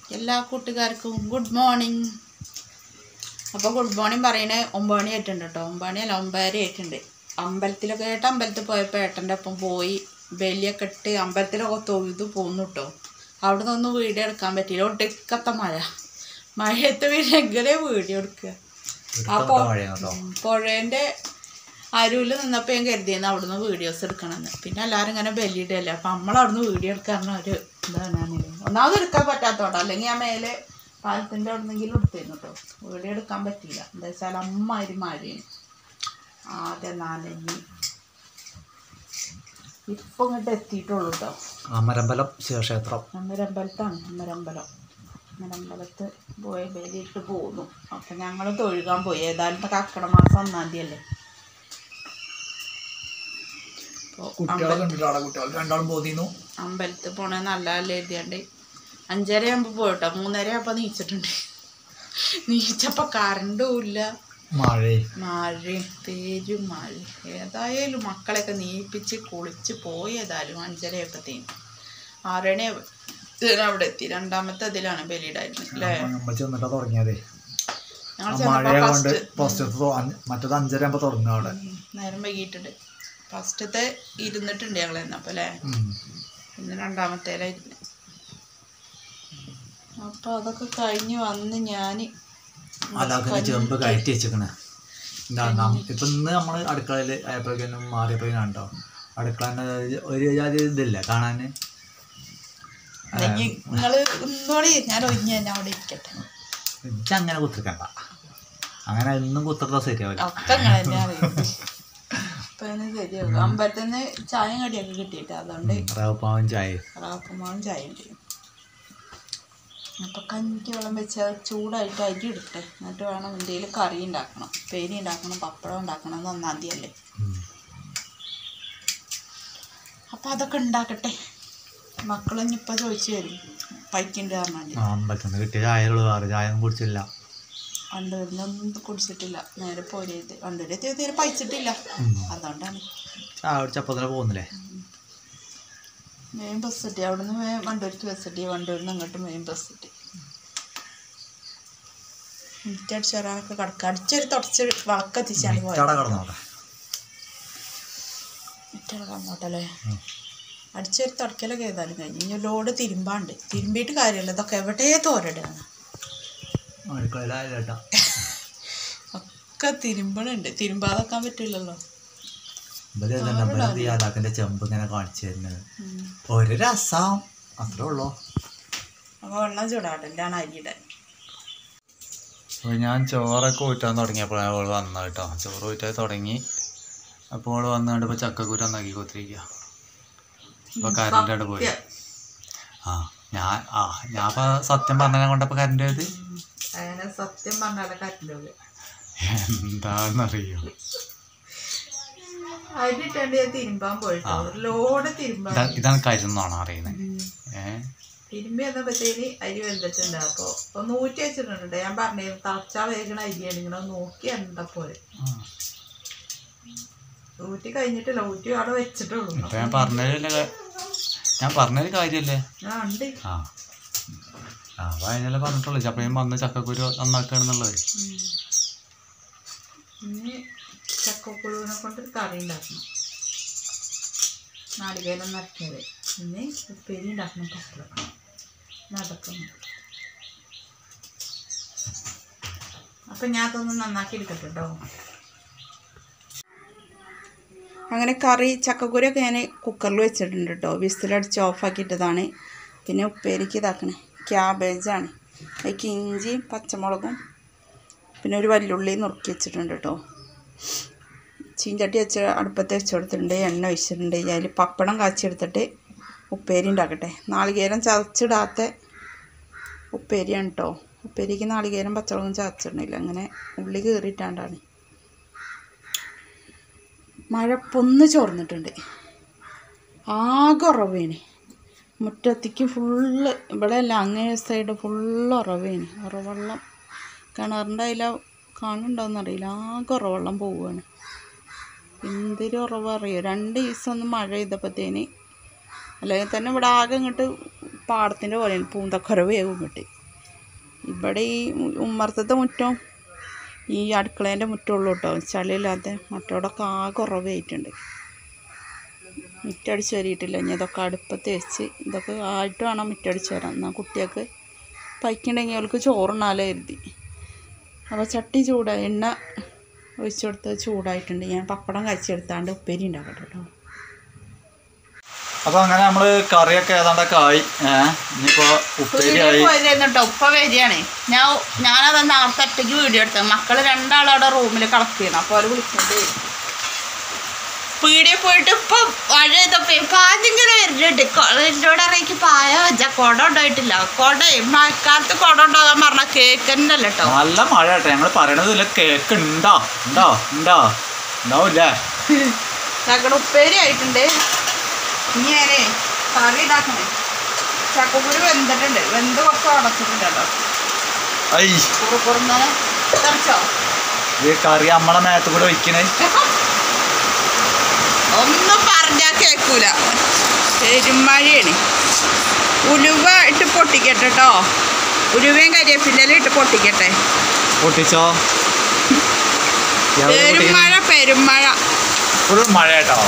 എല്ലാ കൂട്ടുകാർക്കും good morning അപ്പോൾ ഗുഡ് മോർണിംഗ് പറയണേ ഒമ്പത് മണി ആയിട്ടുണ്ട് കേട്ടോ ഒമ്പത് മണിയല്ല ഒമ്പതര ആയിട്ടുണ്ട് അമ്പലത്തിലൊക്കെ ഏട്ട അമ്പലത്തിൽ പോയപ്പോൾ ഏട്ടൻ്റെ ഒപ്പം പോയി ബലിയൊക്കെ ഇട്ട് അമ്പലത്തിലൊക്കെ തൊഴുത് പോന്നു കേട്ടോ അവിടെ നിന്നൊന്നും വീഡിയോ എടുക്കാൻ പറ്റിയില്ല ഒടുക്കത്തെ മഴ മഴയത്ത് പിന്നെ എങ്ങനെ വീഡിയോ എടുക്കുക അപ്പോൾ പുഴേൻ്റെ അരുവിൽ നിന്നപ്പോൾ ഞാൻ കരുതിയെന്ന് അവിടുന്ന് വീഡിയോസ് എടുക്കണമെന്ന് പിന്നെ എല്ലാവരും ഇങ്ങനെ ബലിയിടല്ലേ അപ്പം നമ്മളവിടുന്ന് വീഡിയോ എടുക്കാൻ ഒരു ഇതാണ് ഒന്നാമത് എടുക്കാൻ പറ്റാത്തോട്ടോ അല്ലെങ്കിൽ ഞാൻ മേലെ പാലത്തിൻ്റെ അവിടുന്നെങ്കിലും എടുത്തിരുന്നു കേട്ടോ വീഡിയോ എടുക്കാൻ പറ്റിയില്ല എന്താ വെച്ചാൽ അമ്മാതിരി മഴയാണ് ആദ്യം നാലഞ്ഞി ഇപ്പം ഇങ്ങോട്ട് എത്തിയിട്ടുള്ളൂ കേട്ടോ അമരമ്പലം ശിവക്ഷേത്രം അമ്മരമ്പലത്താണ് അമ്മരമ്പലം അമ്മരമ്പലത്ത് പോയി ബലിയിട്ട് പോന്നു അപ്പം ഞങ്ങൾ തൊഴുകാൻ പോയി ഏതായാലും ഇപ്പം കർക്കിട മാസം ഒന്നാം തീയതി അല്ലേ അപ്പോൾ കുട്ടികളെ കണ്ടിട്ടാണ് കുട്ടികൾ രണ്ടാളും പോതിന്നു അമ്പലത്തിൽ പോണേ നല്ല എഴുതിയാണ്ട് അഞ്ചര ആകുമ്പോൾ പോയിട്ടോ മൂന്നര ആകുമ്പോൾ നീച്ചിട്ടുണ്ട് നീച്ചപ്പോൾ കറണ്ടും ഇല്ല മഴയും മഴയും പേരും മഴ ഏതായാലും മക്കളെയൊക്കെ നീപ്പിച്ച് കുളിച്ച് പോയി ഏതായാലും അഞ്ചര ആയപ്പോഴത്തേനും ആറണി ഇതിന് അവിടെ എത്തി രണ്ടാമത്തെ അതിലാണ് ബലിയിടായിരുന്നത് അല്ലേ നമ്മൾ ചെന്നിട്ടാ തുടങ്ങിയതേ ഞങ്ങൾ ആ മഴ ചെന്നപ്പോൾ കൊണ്ട് ഫസ്റ്റ് ഫസ്റ്റ് മറ്റേത് അഞ്ചര ആകുമ്പോ തുടങ്ങുക അവിടെ നേരം വൈകിട്ടുണ്ട് ഫസ്റ്റത്തെ ഇരുന്നിട്ടുണ്ട് ഞങ്ങൾ എന്നപ്പോൾ അല്ലേ ഉം. ഇന്ന് രണ്ടാമത്തേലായിരുന്നു അപ്പോൾ അതൊക്കെ കഴിഞ്ഞ് വന്ന് ഞാൻ അതാക്കുന്ന ചെമ്പ് കയറ്റി വെച്ചിക്കണേ എന്താണ് ഇപ്പൊ ഇന്ന് നമ്മള് അടുക്കളയില് ആയപ്പോഴേക്കും മാറിയപ്പോഴേക്കും കണ്ടോ അടുക്കള തന്നെ ഒരു ജാതി ഇതില്ല കാണാന് അല്ലെങ്കിൽ നിങ്ങൾ ഒന്നുകൂടി ഞാൻ ഒഴിഞ്ഞ് ഞാൻ അവിടെ ഇരിക്കട്ടെ ഇജ്ജ് അങ്ങനെ കുത്തിക്കണ്ട അങ്ങനെ എന്നും കുത്തിർത്താ ശരിയാവില്ല ഒക്കെ അങ്ങനെ തന്നെ അറിയും അപ്പം അതിന് ശരിയാവും അമ്പലത്തിൽ നിന്ന് ചായയും കടിയൊക്കെ കിട്ടിയിട്ട് അതുകൊണ്ട് റവപ്പാവും ചായ റാപ്പുമാവും ചായ ഉണ്ട് അപ്പോൾ കഞ്ഞിക്ക് വെള്ളം വെച്ച് അത് ചൂടായിട്ട് അരി എടുക്കട്ടെ എന്നിട്ട് വേണം എന്തെങ്കിലും കറി ഉണ്ടാക്കണം പേരി ഉണ്ടാക്കണം പപ്പടം ഉണ്ടാക്കണം എന്ന് ഒന്നാം തീയതി അല്ലേ അപ്പോൾ അതൊക്കെ ഉണ്ടാക്കട്ടെ മക്കളഞ്ഞിപ്പോൾ ചോദിച്ചു വരും പൈക്കുണ്ട് പറഞ്ഞാൽ ആ അമ്പലത്തിൽ നിന്ന് കിട്ടിയ ചായകള് വേറെ ചായ ഒന്നും കുടിച്ചില്ല വണ്ടൂരിനൊന്നും കുടിച്ചിട്ടില്ല നേരെ പോരേത് വണ്ടൂര് എത്തിയ തീരെ പൈച്ചിട്ടില്ല അതുകൊണ്ടാണ് ചായ കുടിച്ചപ്പോ തന്നെ പോകുന്നില്ലേ മെയിൻ ബസ് കിട്ടി അവിടുന്ന് മേ- വണ്ടൂർക്ക് ബസ് കിട്ടി വണ്ടൂരിൽ നിന്ന് ഇങ്ങോട്ട് മെയിൻ ബസ് കിട്ടി മിറ്റടിച്ച് വരാനൊക്കെ കിടക്കുക അടിച്ചൊരു തുടച്ച് വളക്കെത്തിച്ചാണ് പോയത് ചാട കടന്നോട്ടെ മിറ്റട കന്നോട്ടല്ലേ അടിച്ചൊരു തുടക്കലൊക്കെ ഏതായാലും കഴിഞ്ഞു ഇനി ലോഡ് തിരുമ്പാണ്ട് തിരുമ്പിയിട്ട് കാര്യമില്ല ഇതൊക്കെ എവിടെ തോരടുകയാണ് അടുക്കളയിലായ ചേട്ടാ ഒക്കെ തിരുമ്പണുണ്ട് തിരുമ്പാതാക്കാൻ പറ്റില്ലല്ലോ ഇവര് തന്നെ യാതാക്കിന്റെ ചെമ്പ് ഇങ്ങനെ കാണിച്ചു തരുന്നത് ഒരു രസം അത്രേ ഉള്ളൂ അപ്പോൾ വെള്ളം ചൂടാട്ടില്ലാണ് അരിയിടാൻ അപ്പോൾ ഞാൻ ചോറൊക്കെ ഊറ്റാൻ തുടങ്ങിയപ്പോഴാണ് അവൾ വന്നത് കേട്ടോ ചോറ് ഊറ്റാൻ തുടങ്ങി അപ്പോൾ അവൾ വന്നുകൊണ്ട് ഇപ്പോൾ ചക്കക്കുരു നന്നാക്കി കൊത്തിരിക്കുക അപ്പോൾ കറണ്ട് അവിടെ പോയി ആ ഞാൻ ആ ഞാൻ ഇപ്പോൾ സത്യം പറഞ്ഞതിനെ കൊണ്ടപ്പോൾ കറണ്ട് പോയത് അങ്ങനെ സത്യം പറഞ്ഞാലേ കറ്റിലോള് എന്താണെന്നറിയോ അരിട്ടേണ്ട ഞാൻ തിരുമ്പാൻ പോയിട്ടോ ഒരു ലോഡ് തിരുമ്പാൻ ഇതാ ഇതാണ് കരുന്നാണ് അറിയുന്നത് ഏ തിരുമ്പി വന്നപ്പോഴത്തേന് അരി വെന്തിട്ടുണ്ട് അപ്പോൾ ഒന്ന് ഊറ്റി വെച്ചിട്ടുണ്ട് ഞാൻ പറഞ്ഞിരുന്നു തളച്ചാ വേഗണ അരിയാണ് ഇങ്ങനെ നോക്കി എന്താ പോലെ ആ. ഊറ്റി കഴിഞ്ഞിട്ടില്ല ഊറ്റി അവിടെ വെച്ചിട്ടുള്ളൂ ഇപ്പൊ ഞാൻ പറഞ്ഞതിലല്ലേ ക- ഞാൻ പറഞ്ഞൊരു കാര്യല്ലേ ആ ഉണ്ട് ആ ആ അപ്പോൾ അതിനല്ലേ പറഞ്ഞിട്ടുള്ളൂ ചപ്പയും വന്ന് ചക്കക്കുരു നന്നാക്കുകയാണെന്നുള്ളത് ഉം. ഇനി ചക്കക്കുഴുവിനെ കൊണ്ട് ഒരു കറി ഉണ്ടാക്കണം നാളികേരം നിറക്കിയത് ഇനി ഉപ്പേരി ഉണ്ടാക്കണം പപ്പടം നടക്കുന്നു അപ്പം ഞാൻ അതൊന്ന് നന്നാക്കി എടുക്കട്ടെ കേട്ടോ അങ്ങനെ കറി ചക്കക്കുരൊക്കെ ഞാൻ കുക്കറിൽ വെച്ചിട്ടുണ്ട് കേട്ടോ വിസിലടിച്ച് ഓഫാക്കിയിട്ടതാണ് പിന്നെ ഉപ്പേരിക്ക് ഇതാക്കണേ ക്യാബേജാണ് അതിലേക്ക് ഇഞ്ചിയും പച്ചമുളകും പിന്നെ ഒരു വല്ലുള്ളി നുറുക്കി വെച്ചിട്ടുണ്ട് കേട്ടോ ചീഞ്ചട്ടി വെച്ച് അടുപ്പത്ത് വെച്ച് കൊടുത്തിട്ടുണ്ട് എണ്ണ ഒഴിച്ചിട്ടുണ്ട് അതിൽ പപ്പടം കാച്ചെടുത്തിട്ട് ഉപ്പേരി ഉണ്ടാക്കട്ടെ നാളികേരം ചതച്ചിടാത്ത ഉപ്പേരിയാണ് കേട്ടോ ഉപ്പേരിക്ക് നാളികേരം പച്ചമുളകും ചതച്ചിടണില്ല അങ്ങനെ ഉള്ളി കീറിയിട്ടാണ്ടാണ് മഴ പൊന്ന് ചോർന്നിട്ടുണ്ട് ആകെ ഉറവേന് മുറ്റത്തേക്ക് ഫുള്ള് ഇവിടെ അല്ല അങ്ങേ സൈഡ് ഫുള്ള് ഉറവേന് ഉറവെള്ളം കിണറിൻ്റെ അതിൽ കാണുന്നുണ്ടോയെന്നറിയില്ല ആകെ ഉറവെള്ളം പോവുകയാണ് എന്തൊരു ഉറവ് അറിയോ രണ്ട് ദിവസം ഒന്ന് മഴ ചെയ്തപ്പോഴത്തേന് അല്ലെങ്കിൽ തന്നെ ഇവിടെ ആകെ ഇങ്ങോട്ട് പാടത്തിൻ്റെ പോലെയാണ് പൂന്തക്കുറവ് വേഗം ഇങ്ങോട്ട് ഇവിടെ ഈ ഉമ്മർത്തത്തെ മുറ്റം ഈ അടുക്കളേൻ്റെ മുറ്റമുള്ളൂ കേട്ടോ ചളിയില്ലാതെ മറ്റോടൊക്കെ ആകെ ഉറവായിട്ടുണ്ട് മുറ്റടിച്ച് വരിയിട്ടില്ല ഇനി ഇതൊക്കെ അടുപ്പത്ത് വെച്ച് ഇതൊക്കെ ആയിട്ട് വേണം മുറ്റടിച്ച് വരാൻ എന്നാൽ കുട്ടികൾക്ക് പൈക്കുണ്ടെങ്കിൽ അവർക്ക് ചോറുണ്ണാലോ കരുതി അപ്പോൾ ചട്ടി ചൂടാ എണ്ണ ഒഴിച്ചു കൊടുത്ത് ചൂടായിട്ടുണ്ട് ഞാൻ പപ്പടം കഴിച്ചെടുത്താണ്ട് ഉപ്പേരി ഉണ്ടാക്കട്ടെ കേട്ടോ അപ്പൊ അങ്ങനെ നമ്മള് കറിയൊക്കെ ഏതാണ്ടൊക്കെ ആയി ഏഹ് ഇനിയിപ്പോ ഉപ്പേരിയായി കേട്ടോ ഉപ്പ വരികയാണ് ഞാൻ ഞാനത് നേരത്തെ ഒറ്റയ്ക്ക് വീഡിയോ എടുത്തത് മക്കള് രണ്ടാളവിടെ റൂമിൽ കളക്ട് അപ്പോൾ അവർ വിളിച്ചിട്ട് പീടിയെ പോയിട്ട് ഇപ്പൊ മഴ ചെയ്തപ്പോ പാതിങ്ങനെ വരുന്നുണ്ട് എന്നോട് അറിയിക്ക് പായ വെച്ച കുട ഉണ്ടായിട്ടില്ല കുട മഴക്കാലത്ത് കുട ഉണ്ടാകാൻ പറഞ്ഞ കേക്ക് തന്നെ അല്ല കേട്ടോ നല്ല മഴ കേട്ടോ ഞങ്ങൾ പറയണതില്ല കേക്ക് ഉണ്ടോ ഉണ്ടോ ഉണ്ടോ ഉണ്ടാവില്ലേ ചക്കട ഉപ്പേരി ആയിട്ടുണ്ട് ഇനി ഞാനേ കറി ഇതാക്കണേ ചക്കക്കുരു വെന്തിട്ടുണ്ട് വെന്ത് കുറച്ച് അടച്ചിട്ടുണ്ട് കേട്ടോ ഐ കുറുക്കുറുന്നനെ തെറിച്ചോ ഇത് കറി നമ്മളെ മേത്ത് കൂടെ വയ്ക്കണേ ഒന്നും പറഞ്ഞാൽ കേൾക്കൂല പെരുമഴയാണ് ഉലുവ ഇട്ട് പൊട്ടിക്കട്ടെ കേട്ടോ ഉലുവയും കരിവേപ്പിലും ഇട്ട് പൊട്ടിക്കട്ടെ പൊട്ടിച്ചോ എവിടെ പൊട്ടിക്കണേ? പെരുമഴ പെരുമഴ ഫുൾ മഴ കേട്ടോ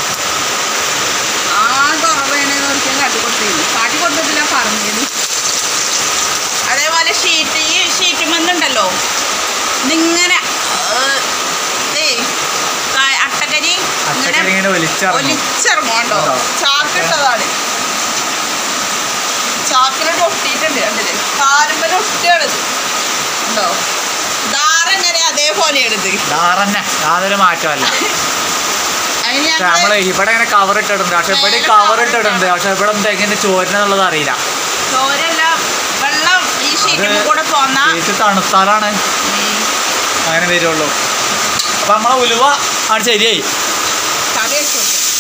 ആകെ ഉറവേണെന്ന് ഒരിക്കലും കാട്ടിക്കൊടുത്തില്ല കാട്ടിക്കൊടുത്തിട്ടില്ല പറഞ്ഞത് അതേപോലെ ഷീറ്റ് ഈ ഷീറ്റ് മന്നുണ്ടല്ലോ ഇതിങ്ങനെ ഏഹ്, ദേ, ക- അട്ടക്കരി അച്ചക്കറി ഇങ്ങനെ ഇങ്ങനെ വലിച്ചിറങ്ങും ഒലിച്ചിറങ്ങോണ്ടോ ഉണ്ടോ? ചാക്കിട്ടതാണ് ചാക്കിലോട്ട് ഒട്ടിയിട്ടുണ്ട് കണ്ടില്ലേ കാലുമ്പല ഒട്ടിയാണിത് ഉണ്ടോ ദാറെങ്ങനെ അതേപോലെയാണിത് ധാറന്നെ യാതൊരു മാറ്റമല്ല അതിന് പക്ഷെ ഞങ്ങള് നമ്മള് ഇവിടെ ഇങ്ങനെ കവർ ഇട്ടിടുന്നുണ്ട് പക്ഷെ ഇവിടെ കവർ ഇട്ടിടുന്നുണ്ട് പക്ഷെ ഇവിടെ എന്താ എങ്ങനെ ചോരുന്നുള്ളത് അറിയില്ല ചോരല്ല വെള്ളം ഈ ഷീറ്റിൽ അത് കൂടെ പോന്ന ഇത് തണുത്താലാണ് അങ്ങനെ വരുള്ളൂ അപ്പൊ നമ്മളെ ഉലുവ ആണ് ശരിയായി കറി വെച്ചു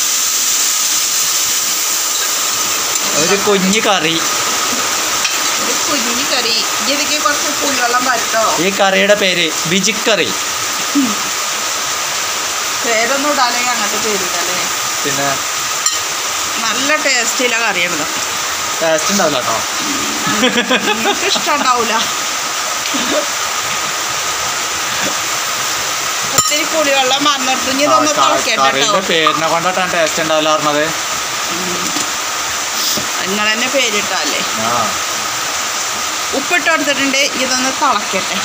ഒരു കുഞ്ഞു കറി ഒരു കുഞ്ഞു കറി ഇതിലേക്ക് കുറച്ച് പുളിവെള്ളം പറ്റോ ഈ കറിയുടെ പേര് ബിജിക്കറി പേരൊന്നും ഇടാല്ലെങ്കിൽ അങ്ങനത്തെ പേരിടല്ലേ പിന്നെ നല്ല ടേസ്റ്റില്ല കറിയാണിത് ടേസ്റ്റ് ഉണ്ടാവില്ല കേട്ടോ നിങ്ങൾക്ക് ഇഷ്ടമുണ്ടാവൂല ഒത്തിരി പുളിവെള്ളം മറന്നിട്ട് ഇനി ഇതൊന്ന് തിളക്കട്ടെ കറിയുടെ കേട്ടോ പേരിനെ കൊണ്ടിട്ടാണ് ടേസ്റ്റ് ഉണ്ടാവില്ല പറഞ്ഞത് നിങ്ങൾ തന്നെ പേരിട്ടല്ലേ ആ ഉപ്പിട്ട് കൊടുത്തിട്ടുണ്ട് ഇതൊന്ന് തിളക്കട്ടെ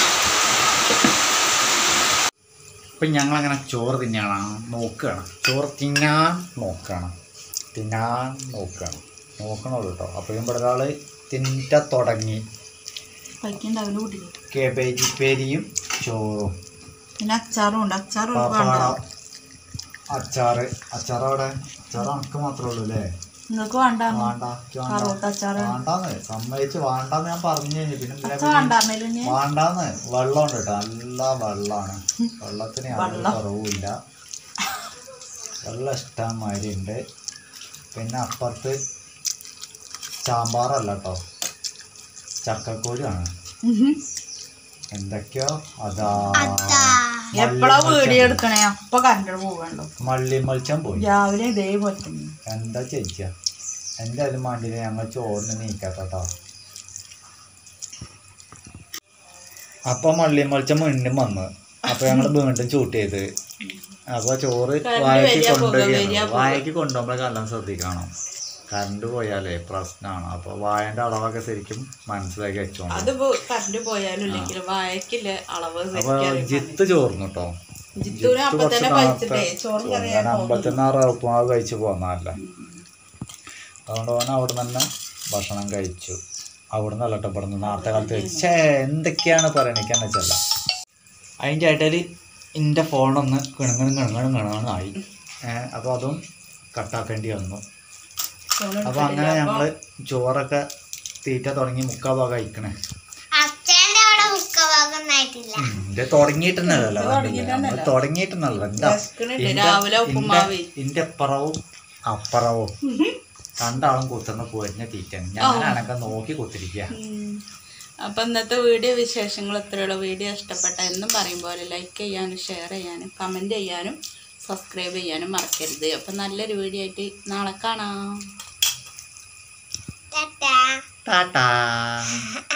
ഇപ്പൊ ഞങ്ങളങ്ങനെ ചോറ് തിന്നാണ് നോക്കുകയാണ് ചോറ് തിന്നാൻ നോക്കുകയാണ് തിന്നാൻ നോക്കുകയാണ് നോക്കണുള്ളൂ കേട്ടോ അപ്പോഴും ഇവിടെ ഒരാൾ തിന്നിട്ട തുടങ്ങി കഴിക്കണ്ടാവില്ല കൂട്ടി കേബേജ് ഉപ്പേരിയും ചോറും പിന്നെ അച്ചാറും ഉണ്ട് അച്ചാറും പപ്പടം അച്ചാറ് അച്ചാർ അവിടെ അച്ചാർ അനക്ക് മാത്രമേ ഉള്ളൂ അല്ലേ നിങ്ങൾക്ക് വേണ്ട വേണ്ട ഇക്ക് വേണ്ട. കറുത്ത അച്ചാറ് വേണ്ടാന്ന് സമ്മതിച്ച് വേണ്ടാന്ന് ഞാൻ പറഞ്ഞു കഴിഞ്ഞു പിന്നെ എന്തിനാ അച്ചാർ വേണ്ടായിരുന്നില്ല ഇനി വേണ്ടാന്ന് വെള്ളം ഉണ്ട് കേട്ടോ നല്ല വെള്ളമാണ് വെള്ളത്തിന് യാതൊരു വെള്ളം. കുറവുമില്ല വെള്ളം ഇഷ്ടംമാതിരി ഉണ്ട് പിന്നെ അപ്പുറത്ത് സാമ്പാറല്ല കേട്ടോ ചക്കക്കൂരാണ് എന്തൊക്കെയോ അതാ എപ്പോഴാ വീഡിയോ എടുക്കണേ അപ്പൊ കണ്ടു പോകണ്ടോ മള്ളി മത്സ്യം പോയി രാവിലെ ഇതേപോലെ തന്നെ എന്താ ചേച്ചിയ എന്തായാലും വണ്ടിയിൽ ഞങ്ങൾ ചോറിന് നീക്കാട്ടോ അപ്പൊ മള്ളി മത്സ്യം വീണ്ടും വന്ന് അപ്പൊ ഞങ്ങൾ വീണ്ടും ചൂട്ട് ചെയ്ത് അപ്പൊ ചോറ് കറണ്ട് വായക്ക് വരിക, പുക വരിക, കൊണ്ടുപോയി പുക. വായക്ക് കൊണ്ടുപോകുമ്പോൾ എല്ലാം ശ്രദ്ധിക്കണം കറണ്ട് പോയാലേ പ്രശ്നമാണ് അപ്പൊ വായന്റെ അളവൊക്കെ ശരിക്കും മനസ്സിലാക്കി വെച്ചോണ്ട് അത് കറണ്ട് പോയാലും ഇല്ലെങ്കിലും വായക്കില്ല അളവ് അപ്പൊ ജിത്ത് ചോർന്നു കേട്ടോ ജിത്തൂര് അപ്പൊ തന്നെ കഴിച്ചിട്ടേ ചോറും കറിയാൻ അമ്പത്തിനാറ് ഉപ്പുമാവ് കഴിച്ച് പോന്നതല്ല അതുകൊണ്ട് ഓൻ അവിടെ തന്നെ ഭക്ഷണം കഴിച്ചു അവിടെ നിന്ന് അല്ലട്ടോ ഇവിടെ നിന്ന് നേരത്തെ കാലത്ത് ഛേ എന്തൊക്കെയാണ് പറയണിക്കാന്ന് വെച്ചല്ല അതിൻ്റെ ഇടയിൽ എൻ്റെ ഫോണൊന്ന് കിണങ്ങണം കിണങ്ങണം കിണങ്ങണായി ഏഹ് അപ്പോൾ അതും കട്ടാക്കേണ്ടി വന്നു അപ്പോൾ അങ്ങനെ ഞങ്ങൾ ചോറൊക്കെ തീറ്റ തുടങ്ങി മുക്കാ ഭാഗം കഴിക്കണേ അച്ഛൻ്റെ അവിടെ മുക്കഭാഗമൊന്നായിട്ടില്ല ഇത് തുടങ്ങിയിട്ടുണ്ടല്ലോ തുടങ്ങിയിട്ടൊന്നുമല്ല. തുടങ്ങിയിട്ടുണ്ടല്ലോ എന്താ വിശക്കണിണ്ട്. ഇന്റെ- രാവിലെ ഉപ്പുമാവ്. ഇന്റെ- ഇന്റെ അപ്പുറവും അപ്പുറവും രണ്ടാളും കുത്തുന്ന പോരിഞ്ഞ തീറ്റാണ് ഞാനാണൊക്കെ നോക്കി കുത്തിരിക്കുക അപ്പം ഇന്നത്തെ വീഡിയോ വിശേഷങ്ങൾ ഇത്രയുള്ള വീഡിയോ ഇഷ്ടപ്പെട്ട എന്നും പറയും പോലെ ലൈക്ക് ചെയ്യാനും ഷെയർ ചെയ്യാനും കമൻറ്റ് ചെയ്യാനും സബ്സ്ക്രൈബ് ചെയ്യാനും മറക്കരുത് അപ്പം നല്ലൊരു വീഡിയോ ആയിട്ട് നാളെ കാണാം ടാറ്റാ ടാറ്റാ